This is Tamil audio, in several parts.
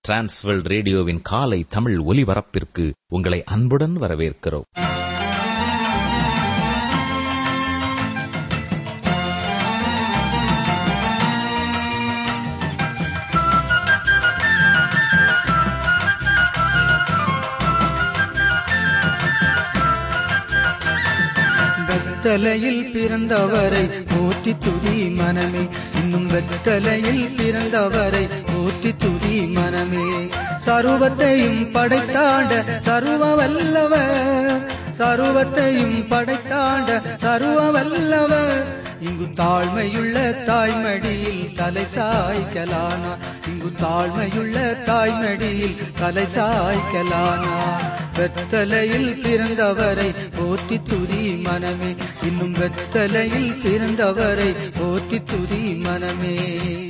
டிரான்ஸ்வர்ல்ட் ரேடியோவின் காலை தமிழ் ஒலிபரப்பிற்கு உங்களை அன்புடன் வரவேற்கிறோம் வெத்தலையில் பிறந்தவரை போற்றி துதி மனமே இன்னும் வெத்தலையில் பிறந்தவரை போற்றி துதி மனமே சருவத்தையும் படைத்தாண்ட சருவ வல்லவர் சருவத்தையும் படைத்தாண்ட சருவ வல்லவர் இங்கு தாழ்மையுள்ள தாய்மடியில் தலை சாய்க்கலானா இங்கு தாழ்மையுள்ள தாய்மடியில் தலை சாய்க்கலானா வெத்தலையில் பிறந்தவரை போற்றி துதி மனமே இன்னும் வெத்தலையில் பிறந்தவரை போற்றி துதி மனமே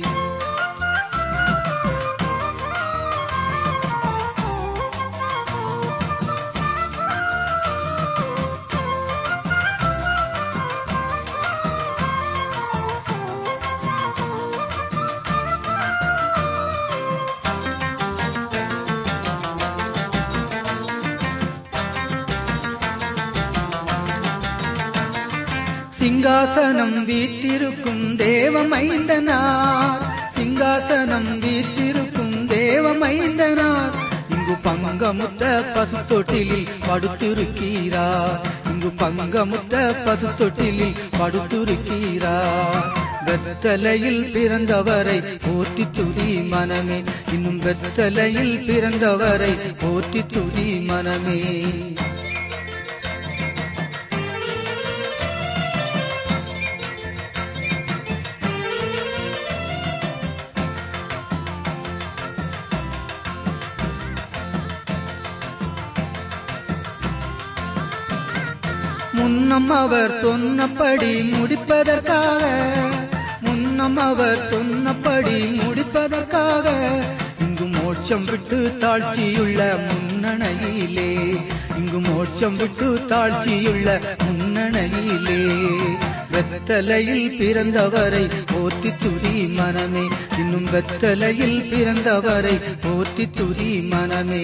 சிங்காசனம் வீற்றிருக்கும் தேவமைந்தனார் சிங்காசனம் வீற்றிருக்கும் தேவமைந்தனார் இங்கு பங்கமுத்த பசு தொட்டிலில் படுத்திருக்கிறார் இங்கு பங்கமுத்த பசு தொட்டிலில் படுத்திருக்கிறார் வெத்தலையில் பிறந்தவரை போற்றி துதி மனமே இன்னும் வெத்தலையில் பிறந்தவரை போற்றி துதி மனமே முன்னம் அவர் சொன்னபடி முடிப்பதற்காக முன்னம் அவர் சொன்னபடி முடிப்பதற்காக இங்கு மோட்சம் விட்டு தாழ்ச்சியுள்ள முன்னணையிலே இங்கு மோட்சம் விட்டு தாழ்ச்சியுள்ள முன்னணையிலே வெத்தலையில் பிறந்தவரை போற்றி துதி மனமே இன்னும் வெத்தலையில் பிறந்தவரை போற்றி துதி மனமே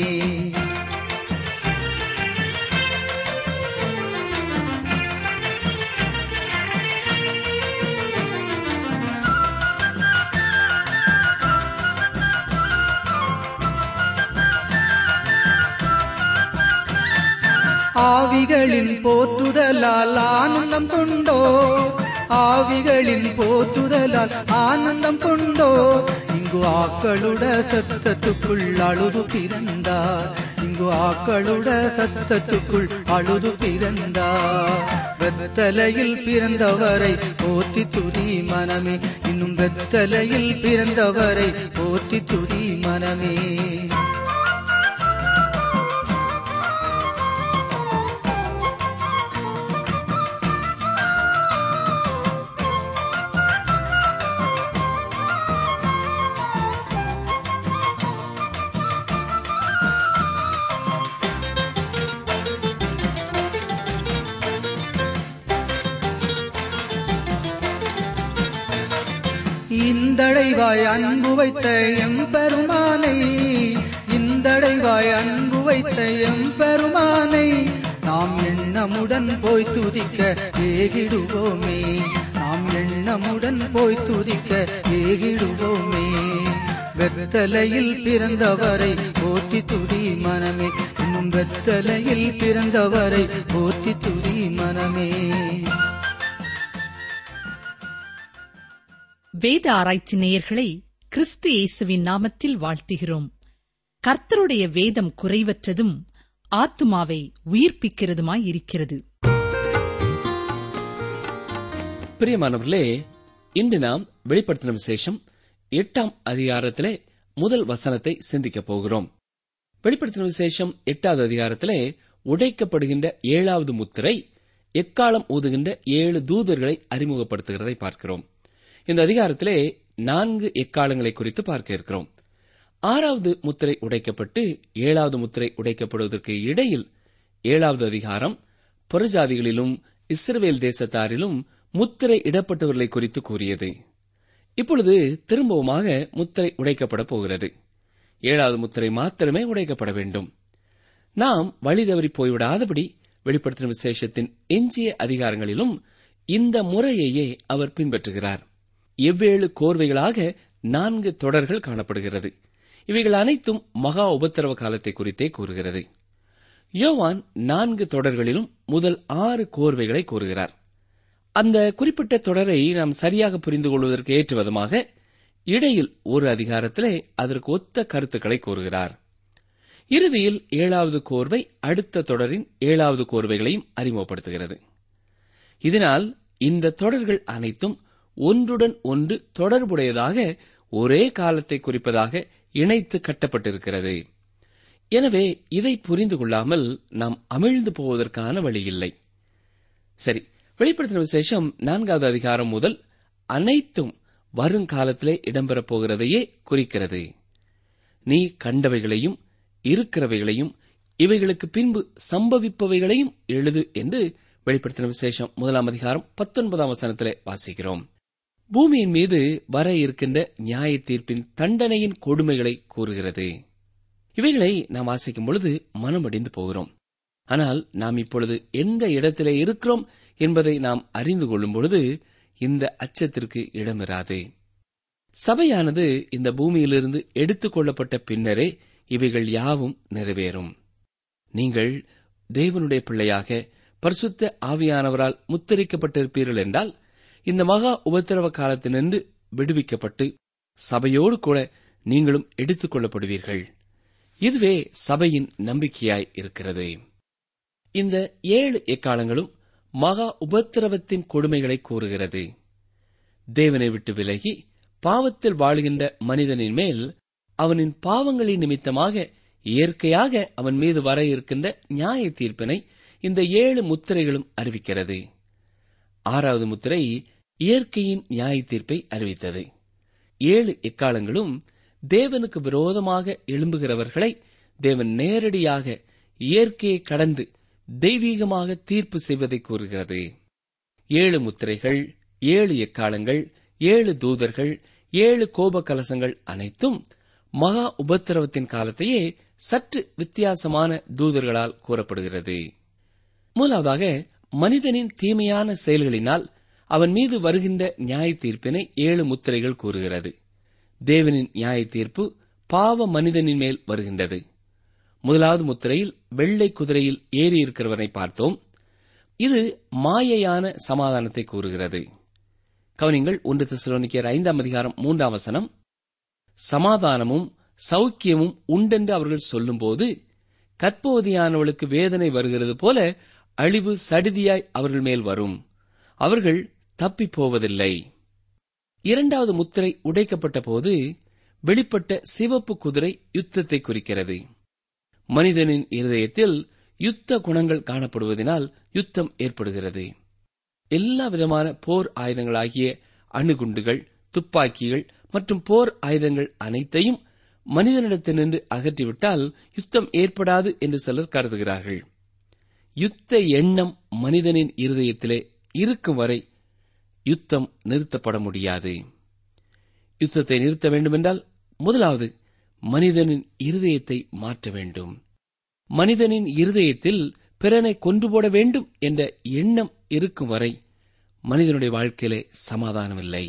ஆவிகளின் போற்றுதலால் ஆனந்தம் கொண்டோ ஆவிகளின் போற்றுதலால் ஆனந்தம் கொண்டோ இங்கு ஆக்களுட சத்தத்துக்குள் அழுது பிறந்தார் இங்கு ஆக்களுட சத்தத்துக்குள் அழுது பிறந்தார் வெத்தலையில் பிறந்தவரை போற்றி துதி மனமே இன்னும் வெத்தலையில் பிறந்தவரை போற்றி துதி மனமே இந்தடைவாய் அன்பு வைத்த எம்பெருமானை இந்தடைவாய் அன்பு வைத்த எம்பெருமானை நாம் எண்ணமுடன் போய் துதிக்க ஏகிடுவோமே நாம் எண்ணமுடன் போய் துதிக்க ஏகிடுவோமே வெத்தலையில் பிறந்தவரை போற்றி துதி மனமே இன்னும் வெத்தலையில் பிறந்தவரை போற்றி துதி மனமே வேத ஆராய்ச்சி நேயர்களை கிறிஸ்து இயேசுவின் நாமத்தில் வாழ்த்துகிறோம் கர்த்தருடைய வேதம் குறைவற்றதும் ஆத்துமாவை உயிர்ப்பிக்கிறதுமாய் இருக்கிறது பிரியமானவர்களே இன்று நாம் வெளிப்படுத்தின விசேஷம் எட்டாம் அதிகாரத்திலே முதல் வசனத்தை சிந்திக்கப் போகிறோம் வெளிப்படுத்தின விசேஷம் எட்டாவது அதிகாரத்திலே உடைக்கப்படுகின்ற ஏழாவது முத்திரை எக்காலம் ஊதுகின்ற ஏழு தூதர்களை அறிமுகப்படுத்துகிறதை பார்க்கிறோம் இந்த அதிகாரத்திலே நான்கு எக்காலங்களை குறித்து பார்க்க இருக்கிறோம் ஆறாவது முத்திரை உடைக்கப்பட்டு ஏழாவது முத்திரை உடைக்கப்படுவதற்கு இடையில் ஏழாவது அதிகாரம் புறஜாதிகளிலும் இஸ்ரவேல் தேசத்தாரிலும் முத்திரை இடப்பட்டவர்களை குறித்து கூறியது இப்பொழுது திரும்பவுமாக முத்திரை உடைக்கப்பட போகிறது ஏழாவது முத்திரை மாத்திரமே உடைக்கப்பட வேண்டும் நாம் வழி தவறி போய்விடாதபடி வெளிப்படுத்தின விசேஷத்தின் எஞ்சிய அதிகாரங்களிலும் இந்த முறையையே அவர் பின்பற்றுகிறார் எவ்வேழு கோர்வைகளாக நான்கு தொடர்கள் காணப்படுகிறது இவைகள் அனைத்தும் மகா உபத்திரவ காலத்தை குறித்தே கூறுகிறது யோவான் நான்கு தொடர்களிலும் முதல் ஆறு கோர்வைகளை கூறுகிறார் அந்த குறிப்பிட்ட தொடரை நாம் சரியாக புரிந்து கொள்வதற்கு ஏற்ற விதமாக இடையில் ஒரு அதிகாரத்திலே அதற்கு ஒத்த கருத்துக்களை கூறுகிறார் இறுதியில் ஏழாவது கோர்வை அடுத்த தொடரின் ஏழாவது கோர்வைகளையும் அறிமுகப்படுத்துகிறது இதனால் இந்த தொடர்கள் அனைத்தும் ஒன்றுடன் ஒன்று தொடர்புடையதாக ஒரே காலத்தை குறிப்பதாக இணைத்து கட்டப்பட்டிருக்கிறது எனவே இதை புரிந்து கொள்ளாமல் நாம் அமிழ்ந்து போவதற்கான வழி இல்லை சரி வெளிப்படுத்தின விசேஷம் நான்காவது அதிகாரம் முதல் அனைத்தும் வருங்காலத்திலே இடம்பெறப் போகிறதையே குறிக்கிறது நீ கண்டவைகளையும் இருக்கிறவைகளையும் இவைகளுக்கு பின்பு சம்பவிப்பவைகளையும் எழுது என்று வெளிப்படுத்தின விசேஷம் முதலாம் அதிகாரம் பத்தொன்பதாம் வசனத்திலே வாசிக்கிறோம் பூமியின் மீது வர இருக்கின்ற நியாய தீர்ப்பின் தண்டனையின் கொடுமைகளை கூறுகிறது இவைகளை நாம் வாசிக்கும் பொழுது மனமடிந்து போகிறோம் ஆனால் நாம் இப்பொழுது எந்த இடத்திலே இருக்கிறோம் என்பதை நாம் அறிந்து கொள்ளும் பொழுது இந்த அச்சத்திற்கு இடமிராது சபையானது இந்த பூமியிலிருந்து எடுத்துக் கொள்ளப்பட்ட பின்னரே இவைகள் யாவும் நிறைவேறும் நீங்கள் தேவனுடைய பிள்ளையாக பரிசுத்த ஆவியானவரால் முத்திரிக்கப்பட்டிருப்பீர்கள் என்றால் இந்த மகா உபத்திரவ காலத்தினின்று விடுவிக்கப்பட்டு சபையோடு கூட நீங்களும் எடுத்துக் கொள்ளப்படுவீர்கள் இதுவே சபையின் நம்பிக்கையாய் இருக்கிறது இந்த ஏழு எக்காலங்களும் மகா உபத்திரவத்தின் கொடுமைகளை கூறுகிறது தேவனை விட்டு விலகி பாவத்தில் வாழுகின்ற மனிதனின் மேல் அவனின் பாவங்களின் நிமித்தமாக இயற்கையாக அவன் மீது வர இருக்கின்ற நியாய தீர்ப்பினை இந்த ஏழு முத்திரைகளும் அறிவிக்கிறது ஆறாவது முத்திரை இயற்கையின் நியாய தீர்ப்பை அறிவித்தது ஏழு எக்காலங்களும் தேவனுக்கு விரோதமாக எழும்புகிறவர்களை தேவன் நேரடியாக இயற்கையை கடந்து தெய்வீகமாக தீர்ப்பு செய்வதை கூறுகிறது ஏழு முத்திரைகள் ஏழு எக்காலங்கள் ஏழு தூதர்கள் ஏழு கோப கலசங்கள் அனைத்தும் மகா உபத்திரவத்தின் காலத்தையே சற்று வித்தியாசமான தூதர்களால் கூறப்படுகிறது முதலாவதாக மனிதனின் தீமையான செயல்களினால் அவன் மீது வருகின்ற நியாய தீர்ப்பினை ஏழு முத்திரைகள் கூறுகிறது தேவனின் நியாய தீர்ப்பு பாவ மனிதனின் மேல் வருகின்றது முதலாவது முத்திரையில் வெள்ளை குதிரையில் ஏறி இருக்கிறவனை பார்த்தோம் இது மாயையான சமாதானத்தை கூறுகிறது கவனிங்கள் ஒன்று திசுலோனிக்கர் ஐந்தாம் அதிகாரம் மூன்றாம் வசனம் சமாதானமும் சௌக்கியமும் உண்டென்று அவர்கள் சொல்லும்போது கற்பவதியானவளுக்கு வேதனை வருகிறது போல அழிவு சடிதியாய் அவர்கள் மேல் வரும் அவர்கள் தப்பிப் போவதில்லை இரண்டாவது முத்திரை உடைக்கப்பட்ட போது வெளிப்பட்ட சிவப்பு குதிரை யுத்தத்தை குறிக்கிறது மனிதனின் இருதயத்தில் யுத்த குணங்கள் காணப்படுவதனால் யுத்தம் ஏற்படுகிறது எல்லா விதமான போர் ஆயுதங்களாகிய அணுகுண்டுகள் துப்பாக்கிகள் மற்றும் போர் ஆயுதங்கள் அனைத்தையும் மனிதனிடத்தினின்று அகற்றிவிட்டால் யுத்தம் ஏற்படாது என்று சிலர் கருதுகிறார்கள் யுத்த எண்ணம் மனிதனின் இருதயத்திலே இருக்கும் வரை யுத்தம் நிறுத்தப்பட முடியாது யுத்தத்தை நிறுத்த வேண்டுமென்றால் முதலாவது மனிதனின் இருதயத்தை மாற்ற வேண்டும் மனிதனின் இருதயத்தில் பிறனை கொன்று போட வேண்டும் என்ற எண்ணம் இருக்கும் வரை மனிதனுடைய வாழ்க்கையிலே சமாதானம் இல்லை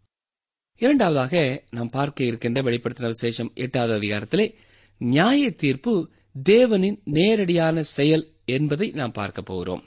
இரண்டாவதாக நாம் பார்க்க இருக்கின்ற வெளிப்படுத்தின விசேஷம் எட்டாவது அதிகாரத்திலே நியாய தீர்ப்பு தேவனின் நேரடியான செயல் என்பதை நாம் பார்க்க போகிறோம்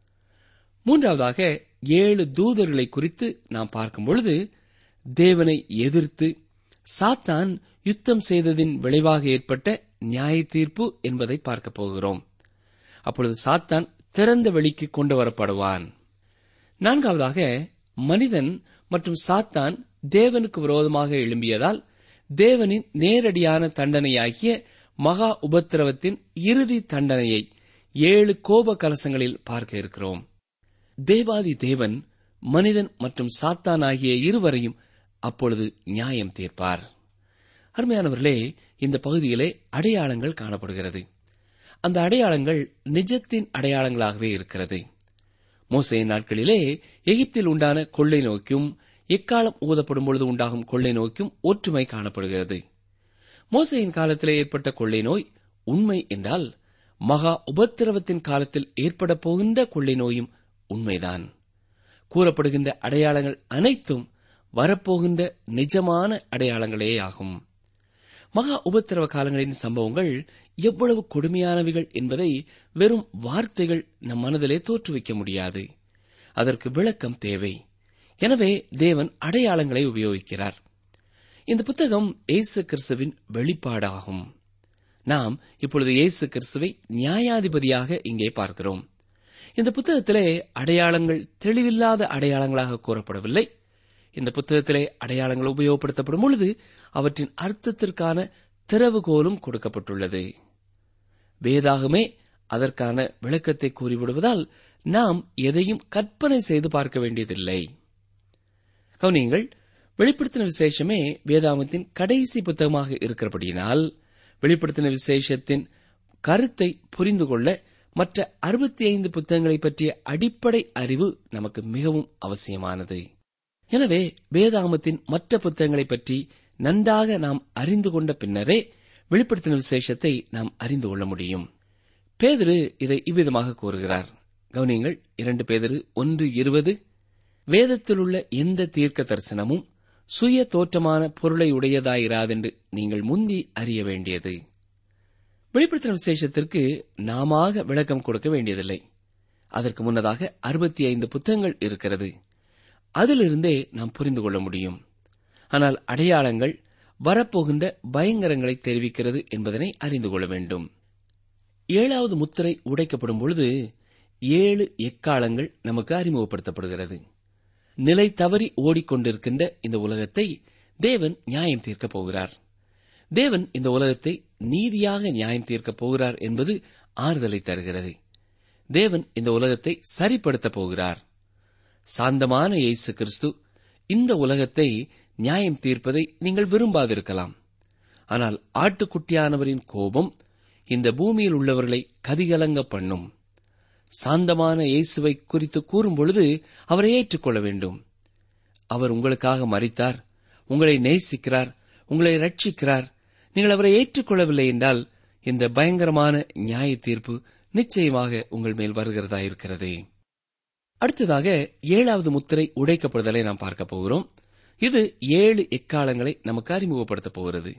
மூன்றாவதாக ஏழு தூதர்களை குறித்து நாம் பார்க்கும் பொழுது தேவனை எதிர்த்து சாத்தான் யுத்தம் செய்ததின் விளைவாக ஏற்பட்ட நியாய தீர்ப்பு என்பதை பார்க்க போகிறோம் அப்பொழுது சாத்தான் திறந்த வெளிக்கு கொண்டு வரப்படுவான் நான்காவதாக மனிதன் மற்றும் சாத்தான் தேவனுக்கு விரோதமாக எழும்பியதால் தேவனின் நேரடியான தண்டனையாகிய மகா உபத்திரவத்தின் இறுதி தண்டனையை ஏழு கோப கலசங்களில் பார்க்க இருக்கிறோம் தேவாதி தேவன் மனிதன் மற்றும் சாத்தான் ஆகிய இருவரையும் அப்பொழுது நியாயம் தீர்ப்பார் அருமையானவர்களே இந்த பகுதியிலே அடையாளங்கள் காணப்படுகிறது அந்த அடையாளங்கள் நிஜத்தின் அடையாளங்களாகவே இருக்கிறது மோசையின் நாட்களிலே எகிப்தில் உண்டான கொள்ளை நோக்கும் எக்காலம் ஊதப்படும் பொழுது உண்டாகும் கொள்ளை நோக்கும் ஒற்றுமை காணப்படுகிறது மோசையின் காலத்திலே ஏற்பட்ட கொள்ளை நோய் உண்மை என்றால் மகா உபத்திரவத்தின் காலத்தில் ஏற்பட போகின்ற கொள்ளை நோயும் உண்மைதான் கூறப்படுகின்ற அடையாளங்கள் அனைத்தும் வரப்போகின்ற நிஜமான அடையாளங்களே ஆகும் மகா உபத்திரவ காலங்களின் சம்பவங்கள் எவ்வளவு கொடுமையானவைகள் என்பதை வெறும் வார்த்தைகள் நம் மனதிலே தோற்றுவிக்க முடியாது அதற்கு விளக்கம் தேவை எனவே தேவன் அடையாளங்களை உபயோகிக்கிறார் இந்த புத்தகம் இயேசு கிறிஸ்துவின் வெளிப்பாடாகும் நாம் இப்பொழுது இயேசு கிறிஸ்துவை நியாயாதிபதியாக இங்கே பார்க்கிறோம் இந்த புத்தகத்திலே அடையாளங்கள் தெளிவில்லாத அடையாளங்களாக கூறப்படவில்லை இந்த புத்தகத்திலே அடையாளங்கள் உபயோகப்படுத்தப்படும் பொழுது அவற்றின் அர்த்தத்திற்கான திறவுகோலும் கொடுக்கப்பட்டுள்ளது வேதாகமே அதற்கான விளக்கத்தை கூறிவிடுவதால் நாம் எதையும் கற்பனை செய்து பார்க்க வேண்டியதில்லை கவனியங்கள் வெளிப்படுத்தின விசேஷமே வேதாமத்தின் கடைசி புத்தகமாக இருக்கிறபடியினால் வெளிப்படுத்தின விசேஷத்தின் கருத்தை புரிந்து கொள்ள மற்ற அறுபத்தி ஐந்து புத்தகங்களை பற்றிய அடிப்படை அறிவு நமக்கு மிகவும் அவசியமானது எனவே வேதாமத்தின் மற்ற புத்தகங்களை பற்றி நன்றாக நாம் அறிந்து கொண்ட பின்னரே வெளிப்படுத்தின விசேஷத்தை நாம் அறிந்து கொள்ள முடியும் பேதிரு இதை இவ்விதமாக கூறுகிறார் கவனியங்கள் இரண்டு பேதிரு ஒன்று இருபது வேதத்திலுள்ள எந்த தீர்க்க தரிசனமும் சுய தோற்றமான பொருளை உடையதாயிராதென்று நீங்கள் முந்தி அறிய வேண்டியது வெளிப்படுத்தின விசேஷத்திற்கு நாம விளக்கம் கொடுக்க வேண்டியதில்லை அதற்கு முன்னதாக அறுபத்தி ஐந்து புத்தகங்கள் இருக்கிறது அதிலிருந்தே நாம் புரிந்து கொள்ள முடியும் ஆனால் அடையாளங்கள் வரப்போகின்ற பயங்கரங்களை தெரிவிக்கிறது என்பதனை அறிந்து கொள்ள வேண்டும் ஏழாவது முத்திரை உடைக்கப்படும் பொழுது ஏழு எக்காலங்கள் நமக்கு அறிமுகப்படுத்தப்படுகிறது நிலை தவறி ஓடிக்கொண்டிருக்கின்ற இந்த உலகத்தை தேவன் நியாயம் தீர்க்கப் போகிறார் தேவன் இந்த உலகத்தை நீதியாக நியாயம் தீர்க்கப் போகிறார் என்பது ஆறுதலை தருகிறது தேவன் இந்த உலகத்தை சரிப்படுத்தப் போகிறார் சாந்தமான இயேசு கிறிஸ்து இந்த உலகத்தை நியாயம் தீர்ப்பதை நீங்கள் விரும்பாதிருக்கலாம் ஆனால் ஆட்டுக்குட்டியானவரின் கோபம் இந்த பூமியில் உள்ளவர்களை கதிகலங்க பண்ணும் சாந்தமான இயேசுவை குறித்து கூறும் பொழுது அவரை ஏற்றுக்கொள்ள வேண்டும் அவர் உங்களுக்காக மறித்தார் உங்களை நேசிக்கிறார் உங்களை ரட்சிக்கிறார் நீங்கள் அவரை ஏற்றுக்கொள்ளவில்லை என்றால் இந்த பயங்கரமான நியாய தீர்ப்பு நிச்சயமாக உங்கள் மேல் வருகிறதா இருக்கிறது அடுத்ததாக ஏழாவது முத்திரை உடைக்கப்படுதலை நாம் பார்க்க போகிறோம் இது ஏழு எக்காலங்களை நமக்கு அறிமுகப்படுத்தப் போகிறது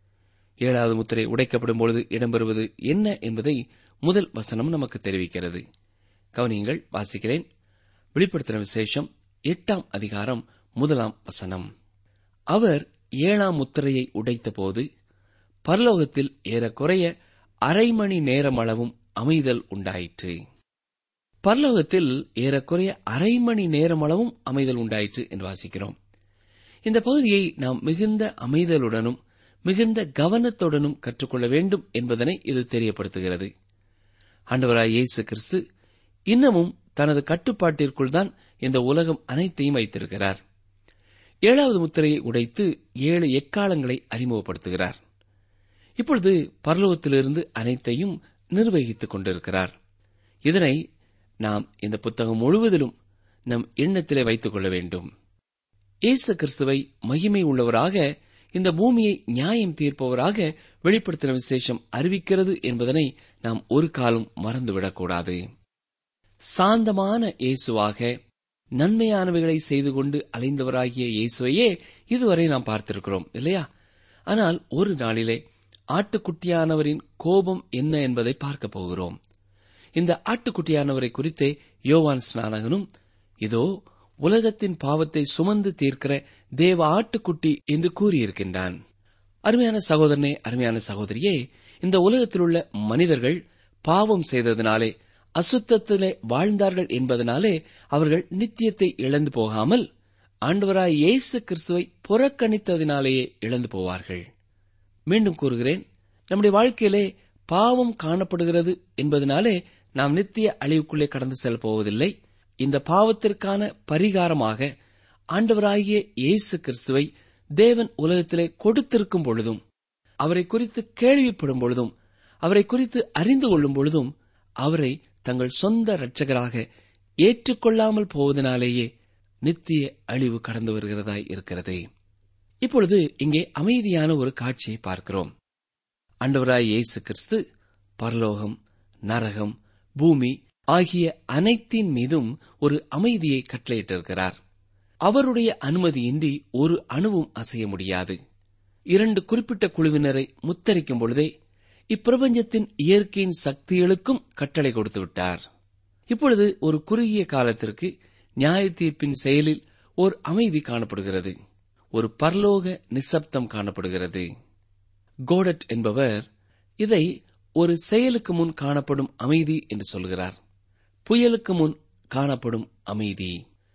ஏழாவது முத்திரை உடைக்கப்படும் பொழுது இடம்பெறுவது என்ன என்பதை முதல் வசனம் நமக்கு தெரிவிக்கிறது கவனியங்கள் வாசிக்கிறேன் வெளிப்படுத்தின விசேஷம் எட்டாம் அதிகாரம் முதலாம் வசனம் அவர் ஏழாம் முத்திரையை உடைத்தபோது பரலோகத்தில் ஏறக்குறைய அரை மணி நேரம் அளவும் அமைதல் உண்டாயிற்று பரலோகத்தில் ஏறக்குறைய அரை மணி நேரம் அளவும் அமைதல் உண்டாயிற்று என்று வாசிக்கிறோம் இந்த பகுதியை நாம் மிகுந்த அமைதலுடனும் மிகுந்த கவனத்துடனும் கற்றுக்கொள்ள வேண்டும் என்பதனை இது தெரியப்படுத்துகிறது ஆண்டவராய் இயேசு கிறிஸ்து இன்னமும் தனது கட்டுப்பாட்டிற்குள் தான் இந்த உலகம் அனைத்தையும் வைத்திருக்கிறார் ஏழாவது முத்திரையை உடைத்து ஏழு எக்காலங்களை அறிமுகப்படுத்துகிறார் இப்பொழுது பரலோகத்திலிருந்து அனைத்தையும் நிர்வகித்துக் கொண்டிருக்கிறார் இதனை நாம் இந்த புத்தகம் முழுவதிலும் நம் எண்ணத்திலே வைத்துக் கொள்ள வேண்டும் இயேசு கிறிஸ்துவை மகிமை உள்ளவராக இந்த பூமியை நியாயம் தீர்ப்பவராக வெளிப்படுத்தின விசேஷம் அறிவிக்கிறது என்பதனை நாம் ஒரு காலம் மறந்துவிடக்கூடாது சாந்தமான இயேசுவாக நன்மையானவைகளை செய்து கொண்டு அலைந்தவராகிய இயேசுவையே இதுவரை நாம் பார்த்திருக்கிறோம் இல்லையா ஆனால் ஒரு நாளிலே ஆட்டுக்குட்டியானவரின் கோபம் என்ன என்பதை பார்க்க போகிறோம் இந்த ஆட்டுக்குட்டியானவரை குறித்தே யோவான் ஸ்நானகனும் இதோ உலகத்தின் பாவத்தை சுமந்து தீர்க்கிற தேவ ஆட்டுக்குட்டி என்று கூறியிருக்கின்றான் அருமையான சகோதரனே அருமையான சகோதரியே இந்த உலகத்தில் உள்ள மனிதர்கள் பாவம் செய்ததினாலே அசுத்தத்திலே வாழ்ந்தார்கள் என்பதனாலே அவர்கள் நித்தியத்தை இழந்து போகாமல் ஆண்டவராய் இயேசு கிறிஸ்துவை புறக்கணித்ததினாலேயே இழந்து போவார்கள் மீண்டும் கூறுகிறேன் நம்முடைய வாழ்க்கையிலே பாவம் காணப்படுகிறது என்பதனாலே நாம் நித்திய அழிவுக்குள்ளே கடந்து செல்ல போவதில்லை இந்த பாவத்திற்கான பரிகாரமாக ஆண்டவராகிய இயேசு கிறிஸ்துவை தேவன் உலகத்திலே கொடுத்திருக்கும் பொழுதும் அவரை குறித்து கேள்விப்படும் பொழுதும் அவரை குறித்து அறிந்து கொள்ளும் பொழுதும் அவரை தங்கள் சொந்த இரட்சகராக ஏற்றுக்கொள்ளாமல் போவதனாலேயே நித்திய அழிவு கடந்து வருகிறதாய் இருக்கிறது இப்பொழுது இங்கே அமைதியான ஒரு காட்சியை பார்க்கிறோம் ஆண்டவராய் இயேசு கிறிஸ்து பரலோகம் நரகம் பூமி ஆகிய அனைத்தின் மீதும் ஒரு அமைதியை கட்டளையிட்டிருக்கிறார் அவருடைய அனுமதியின்றி ஒரு அணுவும் அசைய முடியாது இரண்டு குறிப்பிட்ட குழுவினரை முத்தரிக்கும் பொழுதே இப்பிரபஞ்சத்தின் இயற்கையின் சக்திகளுக்கும் கட்டளை கொடுத்து விட்டார் இப்பொழுது ஒரு குறுகிய காலத்திற்கு நியாய தீர்ப்பின் செயலில் ஓர் அமைதி காணப்படுகிறது ஒரு பரலோக நிசப்தம் காணப்படுகிறது கோடட் என்பவர் இதை ஒரு செயலுக்கு முன் காணப்படும் அமைதி என்று சொல்கிறார் புயலுக்கு முன் காணப்படும் அமைதி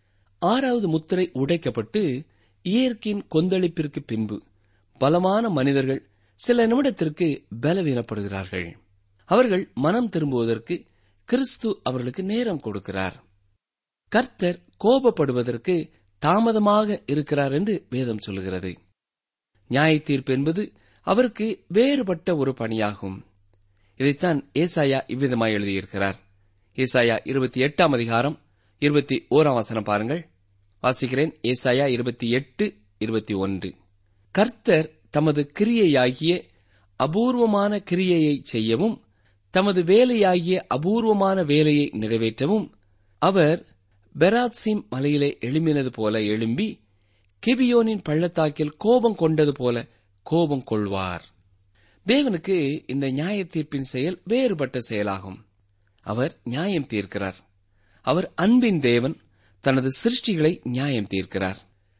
ஆறாவது முத்திரை உடைக்கப்பட்டு இயற்கையின் கொந்தளிப்பிற்கு பின்பு பலமான மனிதர்கள் சில நிமிடத்திற்கு பலவீனப்படுகிறார்கள் அவர்கள் மனம் திரும்புவதற்கு கிறிஸ்து அவர்களுக்கு நேரம் கொடுக்கிறார் கர்த்தர் கோபப்படுவதற்கு தாமதமாக இருக்கிறார் என்று வேதம் சொல்கிறது நியாய தீர்ப்பு என்பது அவருக்கு வேறுபட்ட ஒரு பணியாகும் இதைத்தான் ஏசாயா இவ்விதமாய் எழுதியிருக்கிறார் ஏசாயா இருபத்தி எட்டாம் அதிகாரம் இருபத்தி ஓராம் வசனம் பாருங்கள் வாசிக்கிறேன் ஏசாயா இருபத்தி எட்டு இருபத்தி ஒன்று கர்த்தர் தமது கிரியையாகிய அபூர்வமான கிரியையை செய்யவும் தமது வேலையாகிய அபூர்வமான வேலையை நிறைவேற்றவும் அவர் பெராத்சிம் மலையிலே எழும்பினது போல எழும்பி கிபியோனின் பள்ளத்தாக்கில் கோபம் கொண்டது போல கோபம் கொள்வார் தேவனுக்கு இந்த நியாய தீர்ப்பின் செயல் வேறுபட்ட செயலாகும் அவர் நியாயம் தீர்க்கிறார் அவர் அன்பின் தேவன் தனது சிருஷ்டிகளை நியாயம் தீர்க்கிறார்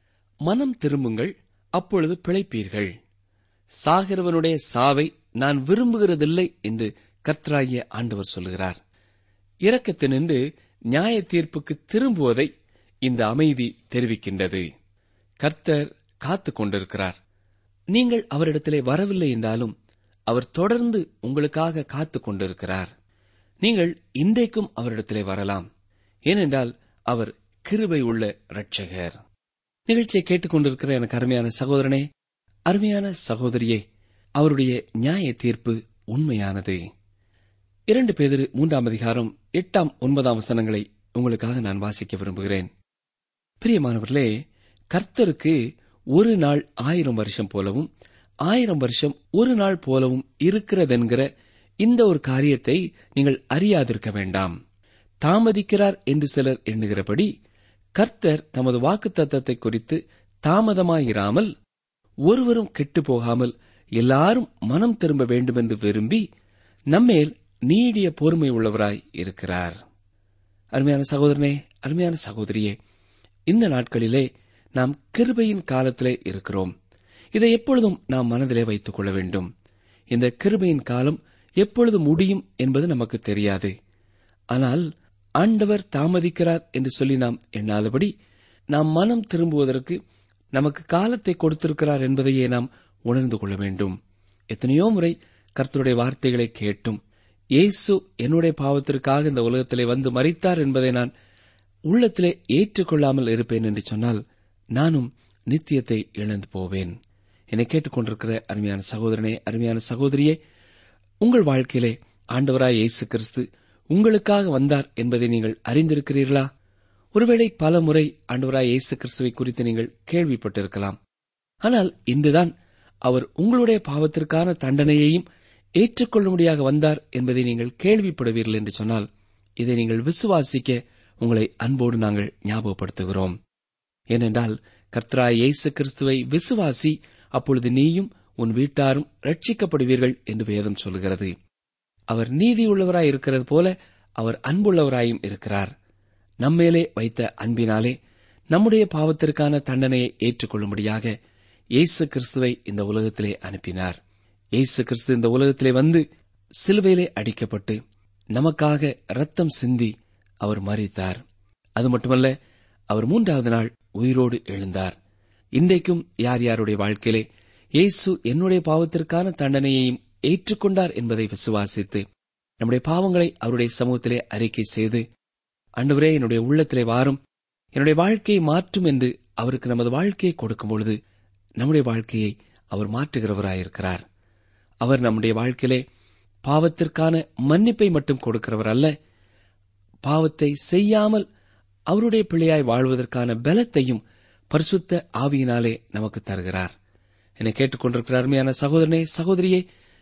மனம் திரும்புங்கள் அப்பொழுது பிழைப்பீர்கள் சாகிறவனுடைய சாவை நான் விரும்புகிறதில்லை என்று கர்த்தராகிய ஆண்டவர் சொல்கிறார் இரக்கத்தினின்று நியாய தீர்ப்புக்கு திரும்புவதை இந்த அமைதி தெரிவிக்கின்றது கர்த்தர் காத்துக் கொண்டிருக்கிறார் நீங்கள் அவரிடத்திலே வரவில்லை என்றாலும் அவர் தொடர்ந்து உங்களுக்காக காத்துக் கொண்டிருக்கிறார் நீங்கள் இன்றைக்கும் அவரிடத்திலே வரலாம் ஏனென்றால் அவர் கிருபை உள்ள இரட்சகர் நிகழ்ச்சியை கேட்டுக்கொண்டிருக்கிற எனக்கு அருமையான சகோதரனே அருமையான சகோதரியே அவருடைய நியாய தீர்ப்பு உண்மையானது இரண்டு பேதிரு மூன்றாம் அதிகாரம் எட்டாம் ஒன்பதாம் வசனங்களை உங்களுக்காக நான் வாசிக்க விரும்புகிறேன் பிரியமானவர்களே கர்த்தருக்கு ஒரு நாள் ஆயிரம் வருஷம் போலவும் ஆயிரம் வருஷம் ஒரு நாள் போலவும் இருக்கிறதென்கிற இந்த ஒரு காரியத்தை நீங்கள் அறியாதிருக்க வேண்டாம் தாமதிக்கிறார் என்று சிலர் எண்ணுகிறபடி கர்த்தர் தமது வாக்குத்தத்தத்தை குறித்து தாமதமாயிராமல் ஒருவரும் கெட்டு போகாமல் எல்லாரும் மனம் திரும்ப வேண்டும் என்று விரும்பி நம்மேல் நீடிய பொறுமை உள்ளவராய் இருக்கிறார் அருமையான சகோதரனே அருமையான சகோதரியே இந்த நாட்களிலே நாம் கிருபையின் காலத்திலே இருக்கிறோம் இதை எப்பொழுதும் நாம் மனதிலே வைத்துக் கொள்ள வேண்டும் இந்த கிருபையின் காலம் எப்பொழுது முடியும் என்பது நமக்கு தெரியாது ஆனால் ஆண்டவர் தாமதிக்கிறார் என்று சொல்லி நாம் எண்ணாதபடி நாம் மனம் திரும்புவதற்கு நமக்கு காலத்தை கொடுத்திருக்கிறார் என்பதையே நாம் உணர்ந்து கொள்ள வேண்டும் எத்தனையோ முறை கர்த்தருடைய வார்த்தைகளை கேட்டும் இயேசு என்னுடைய பாவத்திற்காக இந்த உலகத்திலே வந்து மறித்தார் என்பதை நான் உள்ளத்திலே ஏற்றுக்கொள்ளாமல் இருப்பேன் என்று சொன்னால் நானும் நித்தியத்தை இழந்து போவேன் என்னை கேட்டுக்கொண்டிருக்கிற அருமையான சகோதரனே அருமையான சகோதரியே உங்கள் வாழ்க்கையிலே ஆண்டவராய் இயேசு கிறிஸ்து உங்களுக்காக வந்தார் என்பதை நீங்கள் அறிந்திருக்கிறீர்களா ஒருவேளை பல முறை ஆண்டவராய் இயேசு கிறிஸ்துவை குறித்து நீங்கள் கேள்விப்பட்டிருக்கலாம் ஆனால் இன்றுதான் அவர் உங்களுடைய பாவத்திற்கான தண்டனையையும் ஏற்றுக்கொள்ளும்படியாக வந்தார் என்பதை நீங்கள் கேள்விப்படுவீர்கள் என்று சொன்னால் இதை நீங்கள் விசுவாசிக்க உங்களை அன்போடு நாங்கள் ஞாபகப்படுத்துகிறோம் ஏனென்றால் கர்த்தராய் இயேசு கிறிஸ்துவை விசுவாசி அப்பொழுது நீயும் உன் வீட்டாரும் ரட்சிக்கப்படுவீர்கள் என்று வேதம் சொல்கிறது அவர் நீதியுள்ளவராய் இருக்கிறது போல அவர் அன்புள்ளவராயும் இருக்கிறார் நம்மேலே வைத்த அன்பினாலே நம்முடைய பாவத்திற்கான தண்டனையை ஏற்றுக்கொள்ளும்படியாக இயேசு கிறிஸ்துவை இந்த உலகத்திலே அனுப்பினார் இயேசு கிறிஸ்து இந்த உலகத்திலே வந்து சிலுவையிலே அடிக்கப்பட்டு நமக்காக ரத்தம் சிந்தி அவர் மறித்தார் அது மட்டுமல்ல அவர் மூன்றாவது நாள் உயிரோடு எழுந்தார் இன்றைக்கும் யார் யாருடைய வாழ்க்கையிலே இயேசு என்னுடைய பாவத்திற்கான தண்டனையையும் ஏற்றுக்கொண்டார் என்பதை விசுவாசித்து நம்முடைய பாவங்களை அவருடைய சமூகத்திலே அறிக்கை செய்து அன்றுவரே என்னுடைய உள்ளத்திலே வாரும் என்னுடைய வாழ்க்கையை மாற்றும் என்று அவருக்கு நமது வாழ்க்கையை கொடுக்கும் பொழுது நம்முடைய வாழ்க்கையை அவர் மாற்றுகிறவராயிருக்கிறார் அவர் நம்முடைய வாழ்க்கையிலே பாவத்திற்கான மன்னிப்பை மட்டும் கொடுக்கிறவர் அல்ல பாவத்தை செய்யாமல் அவருடைய பிள்ளையாய் வாழ்வதற்கான பலத்தையும் பரிசுத்த ஆவியினாலே நமக்கு தருகிறார் என்னை கேட்டுக்கொண்டிருக்கிற அருமையான சகோதரனே சகோதரியே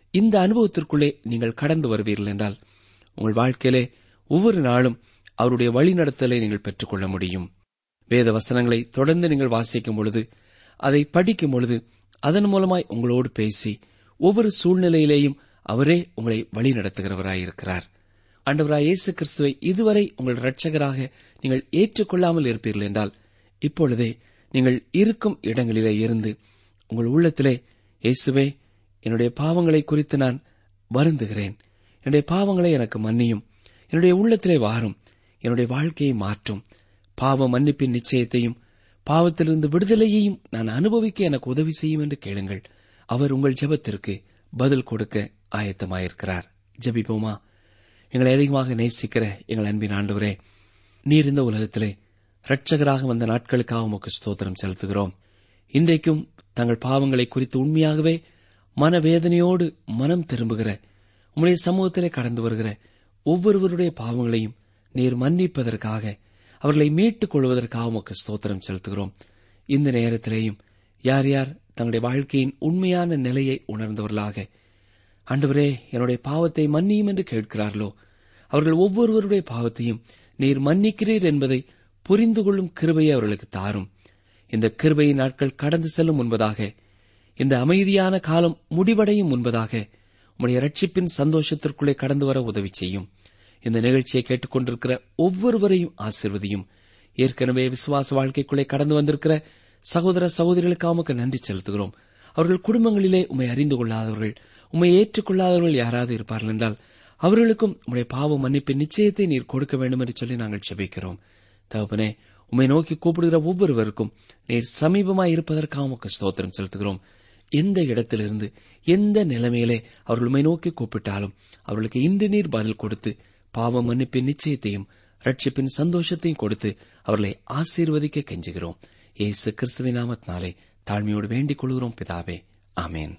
இந்த அனுபவத்திற்குள்ளே நீங்கள் கடந்து வருவீர்கள் என்றால் உங்கள் வாழ்க்கையிலே ஒவ்வொரு நாளும் அவருடைய வழிநடத்தலை நீங்கள் பெற்றுக்கொள்ள முடியும் வேத வசனங்களை தொடர்ந்து நீங்கள் வாசிக்கும் பொழுது அதை படிக்கும் பொழுது அதன் மூலமாய் உங்களோடு பேசி ஒவ்வொரு சூழ்நிலையிலேயும் அவரே உங்களை வழிநடத்துகிறவராயிருக்கிறார் ஆண்டவராய் இயேசு கிறிஸ்துவை இதுவரை உங்கள் இரட்சகராக நீங்கள் ஏற்றுக்கொள்ளாமல் இருப்பீர்கள் என்றால் இப்பொழுதே நீங்கள் இருக்கும் இடங்களிலே இருந்து உங்கள் உள்ளத்திலே இயேசுவே என்னுடைய பாவங்களை குறித்து நான் வருந்துகிறேன் என்னுடைய பாவங்களை எனக்கு மன்னியும் என்னுடைய உள்ளத்திலே வாரும் என்னுடைய வாழ்க்கையை மாற்றும் பாவ மன்னிப்பின் நிச்சயத்தையும் பாவத்திலிருந்து விடுதலையையும் நான் அனுபவிக்க எனக்கு உதவி செய்யும் என்று கேளுங்கள் அவர் உங்கள் ஜெபத்திற்கு பதில் கொடுக்க ஆயத்தமாயிருக்கிறார் ஜெபிப்போமா எங்களை அதிகமாக நேசிக்கிற எங்கள் அன்பின் ஆண்டவரே நீர் இந்த உலகத்திலே இரட்சகராக வந்த நாட்களுக்காக உமக்கு ஸ்தோத்திரம் செலுத்துகிறோம் இன்றைக்கும் தங்கள் பாவங்களை குறித்து உண்மையாகவே மனவேதனையோடு மனம் திரும்புகிற உம்முடைய சமூகத்திலே கடந்து வருகிற ஒவ்வொருவருடைய பாவங்களையும் நீர் மன்னிப்பதற்காக அவர்களை மீட்டுக் கொள்வதற்காக உமக்கு ஸ்தோத்திரம் செலுத்துகிறோம் இந்த நேரத்திலேயும் யார் யார் தங்களுடைய வாழ்க்கையின் உண்மையான நிலையை உணர்ந்தவர்களாக ஆண்டவரே என்னுடைய பாவத்தை மன்னியும் என்று கேட்கிறார்களோ அவர்கள் ஒவ்வொருவருடைய பாவத்தையும் நீர் மன்னிக்கிறீர் என்பதை புரிந்து கொள்ளும் கிருபையை அவர்களுக்கு தாரும் இந்த கிருபையின் நாட்கள் கடந்து செல்லும் முன்பதாக இந்த அமைதியான காலம் முடிவடையும் முன்பதாக உம்முடைய ரட்சிப்பின் சந்தோஷத்திற்குள்ளே கடந்து வர உதவி செய்யும் இந்த நிகழ்ச்சியை கேட்டுக்கொண்டிருக்கிற ஒவ்வொருவரையும் ஆசிர்வதியும் ஏற்கனவே விசுவாச வாழ்க்கைக்குள்ளே கடந்து வந்திருக்கிற சகோதர சகோதரிகளுக்கு உமக்கு நன்றி செலுத்துகிறோம் அவர்கள் குடும்பங்களிலே உம்மை அறிந்து கொள்ளாதவர்கள் உம்மை ஏற்றுக்கொள்ளாதவர்கள் யாராவது இருப்பார்கள் என்றால் அவர்களுக்கும் உம்முடைய பாவ மன்னிப்பின் நிச்சயத்தை நீர் கொடுக்க வேண்டும் என்று சொல்லி நாங்கள் செபிக்கிறோம் தகப்பனே உம்மை நோக்கி கூப்பிடுகிற ஒவ்வொருவருக்கும் நீர் சமீபமாய் இருப்பதற்காக உமக்கு ஸ்தோத்திரம் செலுத்துகிறோம் எந்த இடத்திலிருந்து எந்த நிலைமையிலே அவர்கள் உம்மை நோக்கி கூப்பிட்டாலும் அவர்களுக்கு இன்று நீர் பதில் கொடுத்து பாவ மன்னிப்பின் நிச்சயத்தையும் ரட்சிப்பின் சந்தோஷத்தையும் கொடுத்து அவர்களை ஆசீர்வதிக்க கெஞ்சுகிறோம் இயேசு கிறிஸ்துவின் நாமத்தினாலே தாழ்மையோடு வேண்டிக் கொள்கிறோம் பிதாவே ஆமேன்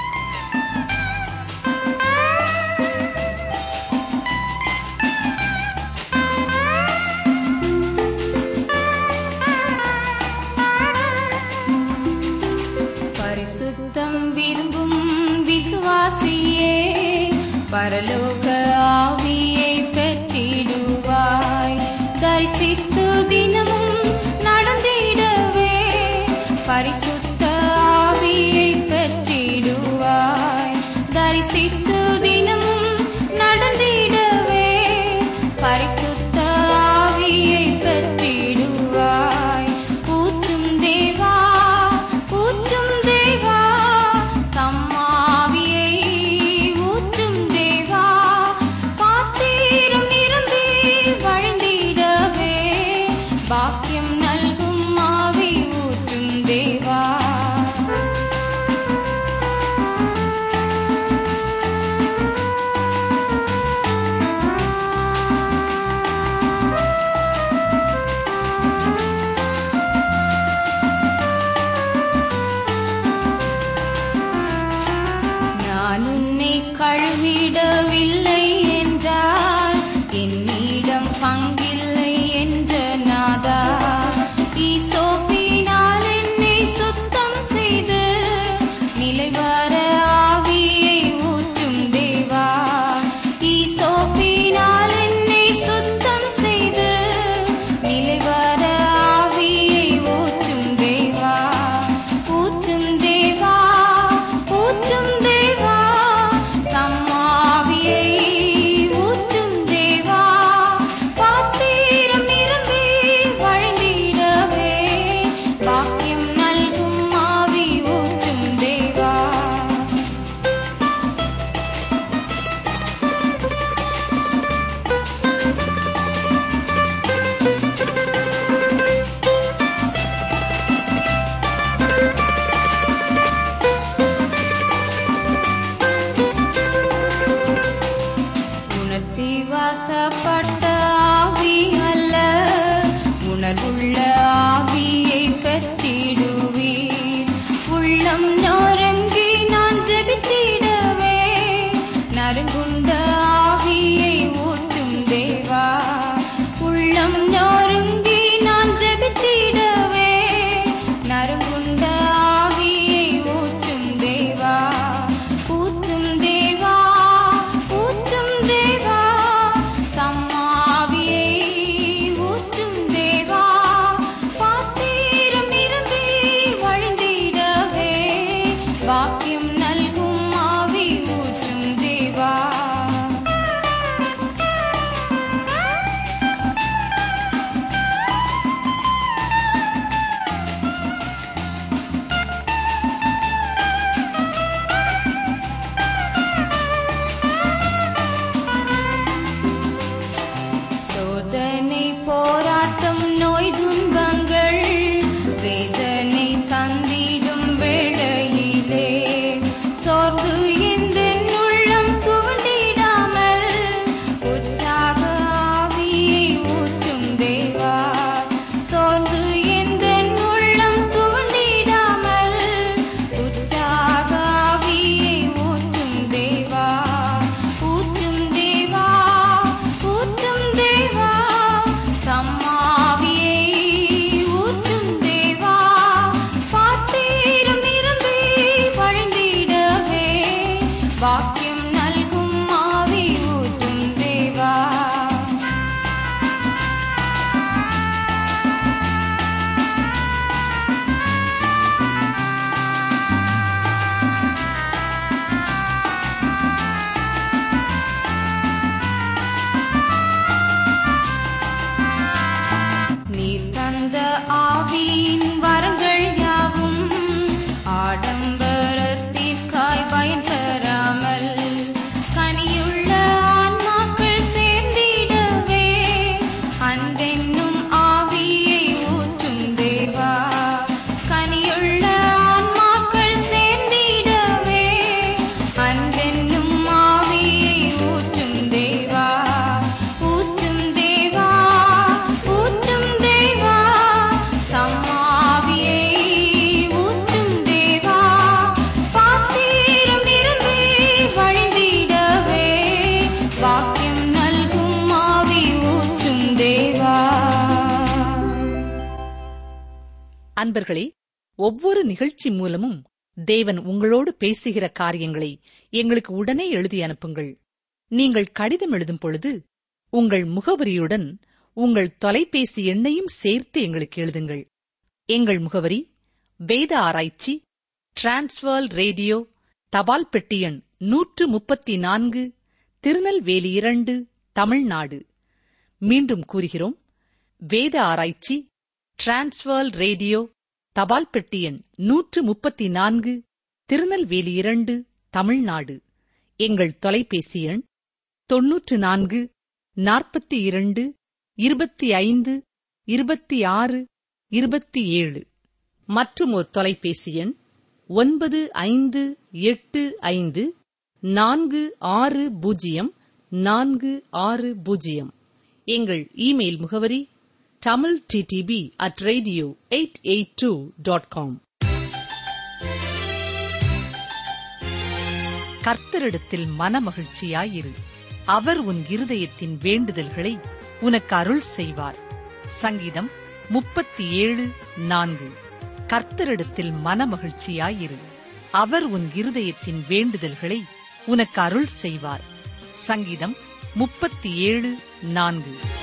பரிசுத்தம் விரும்பும் விசுவாசியே பரலோக ஆவியை பெற்றிடுவாய் தரிசித்து தினமும் நடந்திடவே பரிசுத்த ஆவியை பெற்றிடுவாய் தரிசித்து தினமும் நடந்திடவே பரிசுத்த ஆவியை பெற்றிடுவாய் ஊற்றும் தேவா ஊற்றும் தேவா தம்மாவியை ஊற்றும் தேவா பாத்திரம் நிரம்பி வழிந்திடவே பாக்கியம் நல்கும் ஆவி ஊற்றும் தேவா நான் உன்னை கழுவிடவில்லை என்றால் என்னிடம் பங்கில்லை என்ற நாதா ஈசோப்பினால் என்னை சுத்தம் செய்து நிலைவர ஆவியை ஊற்றும் தேவா ஈசோப்பினால் என்னை சுத்தம் செய்து நிலைவர ஆவியை ஊற்றும் தேவா ஊற்றும் தேவா ஊற்றும் தேவா தம்மாவியை ஊற்றும் தேவா பாத்திரம் நிரம்பி வழிந்திடவே பாக்கியம் நல்கும் ஆவி ஊற்றும் தேவா உணர்ச்சி வாசப்பட்ட ஆவி அல்ல உணர்வுள்ள ஆவியை பெற்றிடுவீர் உள்ளம் நொறுங்கி நான் ஜெபித்திடவே நறுங்குண்ட ஆவியை ஊற்றும் தேவா உள்ளம் நொறுங்கி நான் ஜெபித்திடவே நறுங்குண்ட ஆவியை ஊற்றும் தேவா ஊற்றும் தேவா வாக்கியம் நல்கும் ஆவி ஊற்றும் தேவா நீர் தந்த ஆவியின் வரங்கள் யாவும் ஆடம்பரத்திற்காய் பயன் தராமல் கனியுள்ள ஆன்மாக்கள் சேர்ந்திடவே அன்பென்னும் ஆவியை ஊற்றும் தேவா கனியுள்ள ஆன்மாக்கள் சேர்ந்திடவே அன்பென்னும் ஆவியை ஊற்றும் தேவா ஊற்றும் தேவா ஊற்றும் தேவா தம்மாவியை ஊற்றும் தேவா பாத்திரம் நிரம்பி வழிந்திடவே வாக்கியம் நல்கும் ஆவி ஊற்றும் தேவா அன்பர்களே ஒவ்வொரு நிகழ்ச்சி மூலமும் தேவன் உங்களோடு பேசுகிற காரியங்களை எங்களுக்கு உடனே எழுதி அனுப்புங்கள் நீங்கள் கடிதம் எழுதும் பொழுது உங்கள் முகவரியுடன் உங்கள் தொலைபேசி எண்ணையும் சேர்த்து எங்களுக்கு எழுதுங்கள் எங்கள் முகவரி வேத ஆராய்ச்சி டிரான்ஸ்வர் ரேடியோ தபால் பெட்டி எண் நூற்று முப்பத்தி நான்கு திருநெல்வேலி இரண்டு தமிழ்நாடு மீண்டும் கூறுகிறோம் வேத ஆராய்ச்சி டிரான்ஸ்வர் ரேடியோ தபால் பெட்டி எண் நூற்று முப்பத்தி நான்கு திருநெல்வேலி இரண்டு தமிழ்நாடு எங்கள் தொலைபேசி எண் தொன்னூற்று நான்கு நாற்பத்தி இரண்டு இருபத்தி ஐந்து இருபத்தி ஆறு இருபத்தி ஏழு மற்றும் ஒரு தொலைபேசி எண் ஒன்பது ஐந்து எட்டு ஐந்து நான்கு ஆறு பூஜ்ஜியம் நான்கு ஆறு பூஜ்ஜியம் எங்கள் இமெயில் முகவரி Tamil TDP at radio eight eight two dot com கர்த்தரிடத்தில் மனமகிழ்ச்சியாயிரு அவர் உன் இருதயத்தின் வேண்டுதல்களை உனக்கு அருள் செய்வார் சங்கீதம் முப்பத்தி ஏழு நான்கு கர்த்தரிடத்தில் மனமகிழ்ச்சியாயிரு அவர் உன் இருதயத்தின் வேண்டுதல்களை உனக்கு அருள் செய்வார் சங்கீதம் முப்பத்தி ஏழு நான்கு